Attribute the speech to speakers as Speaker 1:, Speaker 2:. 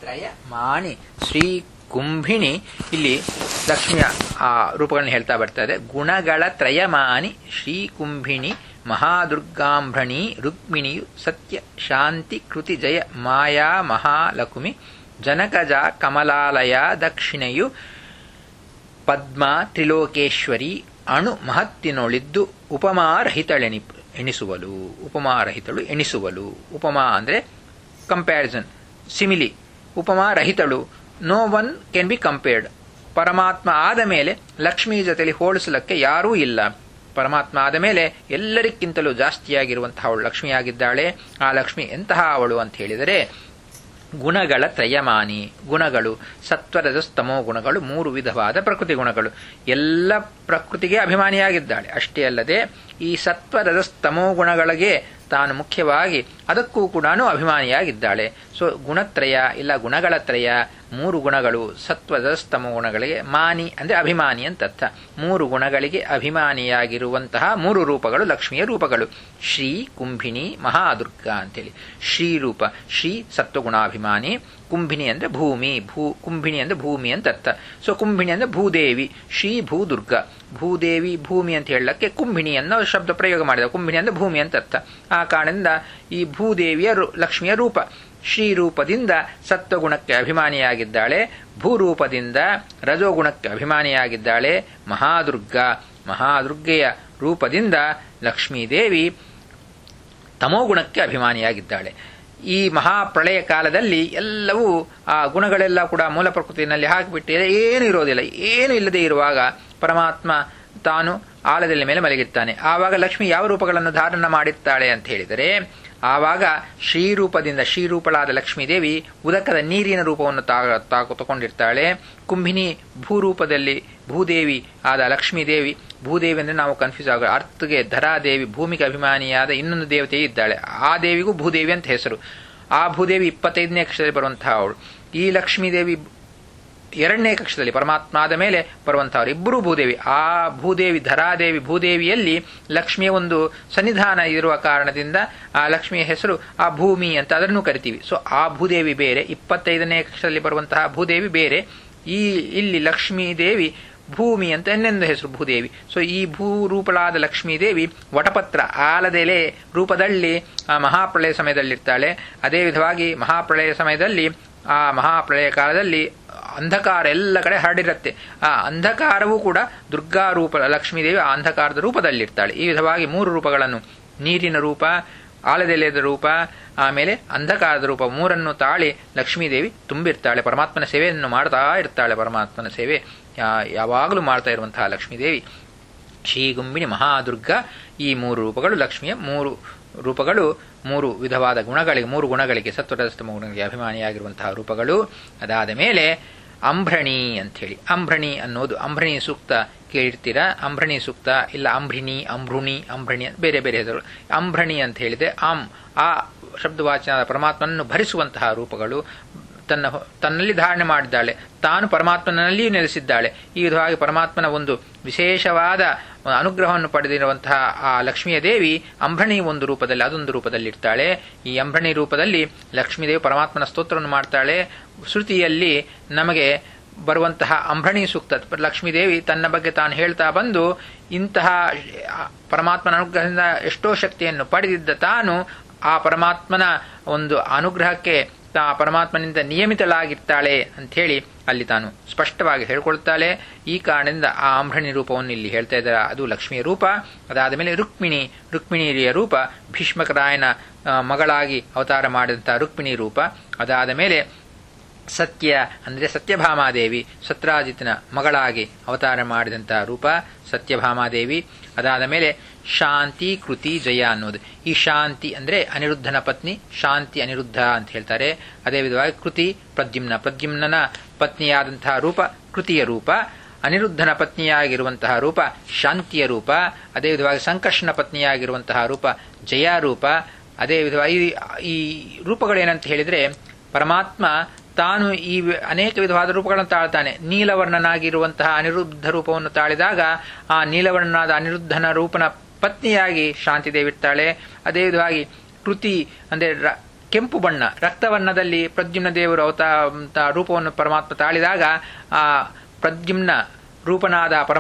Speaker 1: ತ್ರಯ ಮಾಣಿ ಶ್ರೀ ಕುಂಭಿಣಿ ಇಲ್ಲಿ ಲಕ್ಷ್ಮಿಯ ಆ ರೂಪಗಳನ್ನು ಹೇಳ್ತಾ ಬರ್ತಾ ಇದೆ ಗುಣಗಳ ತ್ರಯಮಾನಿ ಶ್ರೀ ಕುಂಭಿಣಿ ಮಹಾದುರ್ಗಾಂಭ್ರಣಿ ರುಕ್ಮಿಣಿಯು ಸತ್ಯ ಶಾಂತಿ ಕೃತಿ ಜಯ ಮಾಯಾ ಮಹಾಲಕ್ಷ್ಮಿ ಜನಕಜ ಕಮಲಾಲಯ ದಕ್ಷಿಣೆಯು ಪದ್ಮ ತ್ರಿಲೋಕೇಶ್ವರಿ ಅಣು ಮಹತ್ತಿನೊಳಿದ್ದು ಉಪಮಾರಹಿತಳೆನಿ ಎಣಿಸುವಲು ಉಪಮಾರಹಿತಳು ಎಣಿಸುವಲು ಉಪಮಾ ಅಂದರೆ ಕಂಪ್ಯಾರಿಸನ್ ಸಿಮಿಲಿ ಉಪಮಾರಹಿತಳು no one can be compared ಪರಮಾತ್ಮ ಆದ ಮೇಲೆ ಲಕ್ಷ್ಮೀ ಜೊತೆಲಿ ಹೋಲಿಸಲಕ್ಕೆ ಯಾರೂ ಇಲ್ಲ ಪರಮಾತ್ಮ ಆದ ಮೇಲೆ ಎಲ್ಲರಿಗಿಂತಲೂ ಜಾಸ್ತಿಯಾಗಿರುವಂತಹ ಅವಳು ಲಕ್ಷ್ಮಿಯಾಗಿದ್ದಾಳೆ ಆ ಲಕ್ಷ್ಮಿ ಎಂತಹ ಅವಳು ಅಂತ ಹೇಳಿದರೆ ಗುಣಗಳ ತ್ರಯಮಾನಿ ಗುಣಗಳು ಸತ್ವರದ ಸ್ತಮೋ ಗುಣಗಳು ಮೂರು ವಿಧವಾದ ಪ್ರಕೃತಿ ಗುಣಗಳು ಎಲ್ಲ ಪ್ರಕೃತಿಗೆ ಅಭಿಮಾನಿಯಾಗಿದ್ದಾಳೆ ಅಷ್ಟೇ ಅಲ್ಲದೆ ಈ ಸತ್ವರದ ಸ್ತಮೋ ಗುಣಗಳಿಗೆ ತಾನು ಮುಖ್ಯವಾಗಿ ಅದಕ್ಕೂ ಕೂಡ ಅಭಿಮಾನಿಯಾಗಿದ್ದಾಳೆ ಸೊ ಗುಣತ್ರಯ ಇಲ್ಲ ಗುಣಗಳ ತ್ರಯ ಮೂರು ಗುಣಗಳು ಸತ್ವದ ಸ್ತಮ ಗುಣಗಳಿಗೆ ಮಾನಿ ಅಂದರೆ ಅಭಿಮಾನಿ ಅಂತ ಅರ್ಥ ಮೂರು ಗುಣಗಳಿಗೆ ಅಭಿಮಾನಿಯಾಗಿರುವಂತಹ ಮೂರು ರೂಪಗಳು ಲಕ್ಷ್ಮಿಯ ರೂಪಗಳು ಶ್ರೀ ಕುಂಭಿನಿ ಮಹಾದುರ್ಗಾ ಅಂತೇಳಿ ಶ್ರೀ ರೂಪ ಶ್ರೀ ಸತ್ವಗುಣಾಭಿಮಾನಿ ಕುಂಭಿನಿ ಅಂದ್ರೆ ಭೂಮಿ ಭೂ ಕುಂಭಿನಿ ಅಂದ್ರೆ ಭೂಮಿ ಅಂತ ಅರ್ಥ ಸೊ ಕುಂಭಿನಿ ಅಂದ್ರೆ ಭೂದೇವಿ ಶ್ರೀ ಭೂದುರ್ಗ ಭೂದೇವಿ ಭೂಮಿ ಅಂತ ಹೇಳಕ್ಕೆ ಕುಂಭಿನಿ ಅನ್ನೋ ಶಬ್ದ ಪ್ರಯೋಗ ಮಾಡಿದ ಕುಂಭಿನಿ ಅಂದ್ರೆ ಭೂಮಿ ಅಂತ ಅರ್ಥ ಆ ಕಾರಣದಿಂದ ಈ ಭೂದೇವಿಯ ಲಕ್ಷ್ಮಿಯ ರೂಪ ಶ್ರೀರೂಪದಿಂದ ಸತ್ವಗುಣಕ್ಕೆ ಅಭಿಮಾನಿಯಾಗಿದ್ದಾಳೆ ಭೂರೂಪದಿಂದ ರಜೋಗುಣಕ್ಕೆ ಅಭಿಮಾನಿಯಾಗಿದ್ದಾಳೆ ಮಹಾದುರ್ಗ ಮಹಾದುರ್ಗೆಯ ರೂಪದಿಂದ ಲಕ್ಷ್ಮೀದೇವಿ ತಮೋಗುಣಕ್ಕೆ ಅಭಿಮಾನಿಯಾಗಿದ್ದಾಳೆ ಈ ಮಹಾಪ್ರಳಯ ಕಾಲದಲ್ಲಿ ಎಲ್ಲವೂ ಆ ಗುಣಗಳೆಲ್ಲ ಕೂಡ ಮೂಲ ಪ್ರಕೃತಿಯಲ್ಲಿ ಹಾಕಿಬಿಟ್ಟಿದೆ ಏನು ಇರೋದಿಲ್ಲ ಏನು ಇಲ್ಲದೆ ಇರುವಾಗ ಪರಮಾತ್ಮ ತಾನು ಆಲದಲ್ಲಿ ಮೇಲೆ ಮಲಗಿರ್ತಾನೆ ಆವಾಗ ಲಕ್ಷ್ಮಿ ಯಾವ ರೂಪಗಳನ್ನು ಧಾರಣ ಮಾಡಿರ್ತಾಳೆ ಅಂತ ಹೇಳಿದರೆ ಆವಾಗ ಶ್ರೀರೂಪದಿಂದ ಶ್ರೀರೂಪಳಾದ ಲಕ್ಷ್ಮೀದೇವಿ ಉದಕದ ನೀರಿನ ರೂಪವನ್ನು ತಾಕು ತಗೊಂಡಿರ್ತಾಳೆ ಕುಂಭಿನಿ ಭೂರೂಪದಲ್ಲಿ ಭೂದೇವಿ ಆದ ಲಕ್ಷ್ಮೀದೇವಿ ಭೂದೇವಿ ಅಂದರೆ ನಾವು ಕನ್ಫ್ಯೂಸ್ ಆಗ ಅರ್ಥಗೆ ಧರಾದೇವಿ ಭೂಮಿಗೆ ಅಭಿಮಾನಿಯಾದ ಇನ್ನೊಂದು ದೇವತೆ ಇದ್ದಾಳೆ ಆ ದೇವಿಗೂ ಭೂದೇವಿ ಅಂತ ಹೆಸರು ಆ ಭೂದೇವಿ ಇಪ್ಪತ್ತೈದನೇ ಕಕ್ಷದಲ್ಲಿ ಬರುವಂತಹ ಅವಳು ಈ ಲಕ್ಷ್ಮೀದೇವಿ ಎರಡನೇ ಕಕ್ಷದಲ್ಲಿ ಪರಮಾತ್ಮ ಆದ ಮೇಲೆ ಬರುವಂತಹವರು ಇಬ್ಬರೂ ಭೂದೇವಿ ಆ ಭೂದೇವಿ ಧರಾದೇವಿ ಭೂದೇವಿಯಲ್ಲಿ ಲಕ್ಷ್ಮಿಯ ಒಂದು ಸನ್ನಿಧಾನ ಇರುವ ಕಾರಣದಿಂದ ಆ ಲಕ್ಷ್ಮಿಯ ಹೆಸರು ಆ ಭೂಮಿ ಅಂತ ಅದನ್ನು ಕರಿತೀವಿ ಸೊ ಆ ಭೂದೇವಿ ಬೇರೆ ಇಪ್ಪತ್ತೈದನೇ ಕಕ್ಷದಲ್ಲಿ ಬರುವಂತಹ ಭೂದೇವಿ ಬೇರೆ ಈ ಇಲ್ಲಿ ಲಕ್ಷ್ಮೀ ದೇವಿ ಭೂಮಿ ಅಂತ ಇನ್ನೊಂದು ಹೆಸರು ಭೂದೇವಿ ಸೊ ಈ ಭೂರೂಪಳಾದ ಲಕ್ಷ್ಮೀದೇವಿ ವಟಪತ್ರ ಆಲದೆಲೆ ರೂಪದಲ್ಲಿ ಆ ಮಹಾಪ್ರಳಯ ಸಮಯದಲ್ಲಿರ್ತಾಳೆ ಅದೇ ವಿಧವಾಗಿ ಮಹಾಪ್ರಳಯ ಸಮಯದಲ್ಲಿ ಆ ಮಹಾಪ್ರಳಯ ಕಾಲದಲ್ಲಿ ಅಂಧಕಾರ ಎಲ್ಲ ಕಡೆ ಹರಡಿರುತ್ತೆ ಆ ಅಂಧಕಾರವೂ ಕೂಡ ದುರ್ಗಾ ರೂಪ ಲಕ್ಷ್ಮೀದೇವಿ ಆ ಅಂಧಕಾರದ ರೂಪದಲ್ಲಿರ್ತಾಳೆ ಈ ವಿಧವಾಗಿ ಮೂರು ರೂಪಗಳನ್ನು ನೀರಿನ ರೂಪ ಆಲದೆಲೆದ ರೂಪ ಆಮೇಲೆ ಅಂಧಕಾರದ ರೂಪ ಮೂರನ್ನು ತಾಳಿ ಲಕ್ಷ್ಮೀದೇವಿ ತುಂಬಿರ್ತಾಳೆ ಪರಮಾತ್ಮನ ಸೇವೆಯನ್ನು ಮಾಡ್ತಾ ಇರ್ತಾಳೆ ಪರಮಾತ್ಮನ ಸೇವೆ ಯಾವಾಗಲೂ ಮಾಡ್ತಾ ಇರುವಂತಹ ಲಕ್ಷ್ಮೀದೇವಿ ಶ್ರೀಗುಂಬಿನಿ ಮಹಾದುರ್ಗ ಈ ಮೂರು ರೂಪಗಳು ಲಕ್ಷ್ಮಿಯ ಮೂರು ರೂಪಗಳು ಮೂರು ವಿಧವಾದ ಗುಣಗಳಿಗೆ ಮೂರು ಗುಣಗಳಿಗೆ ಸತ್ವರಸ್ತಮ ಗುಣಗಳಿಗೆ ಅಭಿಮಾನಿಯಾಗಿರುವಂತಹ ರೂಪಗಳು ಅದಾದ ಮೇಲೆ ಅಂಭ್ರಣಿ ಅಂಥೇಳಿ ಅಂಭ್ರಣಿ ಅನ್ನೋದು ಅಂಭ್ರಣಿ ಸೂಕ್ತ ಕೇಳಿರ್ತೀರಾ ಅಂಭ್ರಣಿ ಸೂಕ್ತ ಇಲ್ಲ ಅಂಭ್ರಿಣಿ ಅಂಭೃಣಿ ಅಂಭ್ರಣಿ ಬೇರೆ ಬೇರೆ ಹೆಸರು ಅಂಭ್ರಣಿ ಅಂತ ಹೇಳಿದೆ ಆಂ ಆ ಶಬ್ದವಾಚನ ಪರಮಾತ್ಮನನ್ನು ಭರಿಸುವಂತಹ ರೂಪಗಳು ತನ್ನ ತನ್ನಲ್ಲಿ ಧಾರಣೆ ಮಾಡಿದ್ದಾಳೆ ತಾನು ಪರಮಾತ್ಮನಲ್ಲಿಯೂ ನೆಲೆಸಿದ್ದಾಳೆ ಈ ವಿಧವಾಗಿ ಪರಮಾತ್ಮನ ಒಂದು ವಿಶೇಷವಾದ ಅನುಗ್ರಹವನ್ನು ಪಡೆದಿರುವಂತಹ ಆ ಲಕ್ಷ್ಮಿಯ ದೇವಿ ಅಂಭರಣಿ ಒಂದು ರೂಪದಲ್ಲಿ ಅದೊಂದು ರೂಪದಲ್ಲಿ ಇರ್ತಾಳೆ ಈ ಅಂಭರಣಿ ರೂಪದಲ್ಲಿ ಲಕ್ಷ್ಮೀದೇವಿ ಪರಮಾತ್ಮನ ಸ್ತೋತ್ರವನ್ನು ಮಾಡ್ತಾಳೆ ಶ್ರುತಿಯಲ್ಲಿ ನಮಗೆ ಬರುವಂತಹ ಅಂಭರಣಿ ಸೂಕ್ತ ಲಕ್ಷ್ಮೀದೇವಿ ತನ್ನ ಬಗ್ಗೆ ತಾನು ಹೇಳ್ತಾ ಬಂದು ಇಂತಹ ಪರಮಾತ್ಮನ ಅನುಗ್ರಹದಿಂದ ಎಷ್ಟೋ ಶಕ್ತಿಯನ್ನು ಪಡೆದಿದ್ದ ತಾನು ಆ ಪರಮಾತ್ಮನ ಒಂದು ಅನುಗ್ರಹಕ್ಕೆ ತಾ ಪರಮಾತ್ಮನಿಂದ ನಿಯಮಿತಳಾಗಿರ್ತಾಳೆ ಅಂಥೇಳಿ ಅಲ್ಲಿ ತಾನು ಸ್ಪಷ್ಟವಾಗಿ ಹೇಳ್ಕೊಳ್ತಾಳೆ ಈ ಕಾರಣದಿಂದ ಆ ಅಂಬ್ರಣಿ ರೂಪವನ್ನು ಇಲ್ಲಿ ಹೇಳ್ತಾ ಇದ್ದಾರೆ ಅದು ಲಕ್ಷ್ಮಿಯ ರೂಪ ಅದಾದ ಮೇಲೆ ರುಕ್ಮಿಣಿ ರುಕ್ಮಿಣಿಯ ರೂಪ ಭೀಷ್ಮಕರಾಯನ ಮಗಳಾಗಿ ಅವತಾರ ಮಾಡಿದಂತಹ ರುಕ್ಮಿಣಿ ರೂಪ ಅದಾದ ಮೇಲೆ ಸತ್ಯ ಅಂದರೆ ಸತ್ಯಭಾಮಾದೇವಿ ಸತ್ರಾಜಿತನ ಮಗಳಾಗಿ ಅವತಾರ ಮಾಡಿದಂತಹ ರೂಪ ಸತ್ಯಭಾಮಾದೇವಿ ಅದಾದ ಮೇಲೆ ಶಾಂತಿ ಕೃತಿ ಜಯ ಅನ್ನೋದು ಈ ಶಾಂತಿ ಅಂದರೆ ಅನಿರುದ್ಧನ ಪತ್ನಿ ಶಾಂತಿ ಅನಿರುದ್ಧ ಅಂತ ಹೇಳ್ತಾರೆ ಅದೇ ವಿಧವಾಗಿ ಕೃತಿ ಪ್ರದ್ಯುಮ್ನ ಪ್ರದ್ಯುಮ್ನನ ಪತ್ನಿಯಾದಂತಹ ರೂಪ ಕೃತಿಯ ರೂಪ ಅನಿರುದ್ಧನ ಪತ್ನಿಯಾಗಿರುವಂತಹ ರೂಪ ಶಾಂತಿಯ ರೂಪ ಅದೇ ವಿಧವಾಗಿ ಸಂಕರ್ಷಣ ಪತ್ನಿಯಾಗಿರುವಂತಹ ರೂಪ ಜಯ ರೂಪ ಅದೇ ವಿಧವಾಗಿ ಈ ರೂಪಗಳೇನಂತ ಹೇಳಿದ್ರೆ ಪರಮಾತ್ಮ ತಾನು ಈ ಅನೇಕ ವಿಧವಾದ ರೂಪಗಳನ್ನು ತಾಳ್ತಾನೆ ನೀಲವರ್ಣನಾಗಿರುವಂತಹ ಅನಿರುದ್ಧ ರೂಪವನ್ನು ತಾಳಿದಾಗ ಆ ನೀಲವರ್ಣನಾದ ಅನಿರುದ್ಧನ ರೂಪನ ಪತ್ನಿಯಾಗಿ ಶಾಂತಿದೇವಿ ಇರ್ತಾಳೆ ಅದೇ ವಿಧವಾಗಿ ಕೃತಿ ಅಂದರೆ ಕೆಂಪು ಬಣ್ಣ ರಕ್ತವರ್ಣದಲ್ಲಿ ಪ್ರದ್ಯುಮ್ನ ದೇವರು ಅವತ ರೂಪವನ್ನು ಪರಮಾತ್ಮ ತಾಳಿದಾಗ ಆ ಪ್ರದ್ಯುಮ್ನ ರೂಪನಾದ ಪರಮ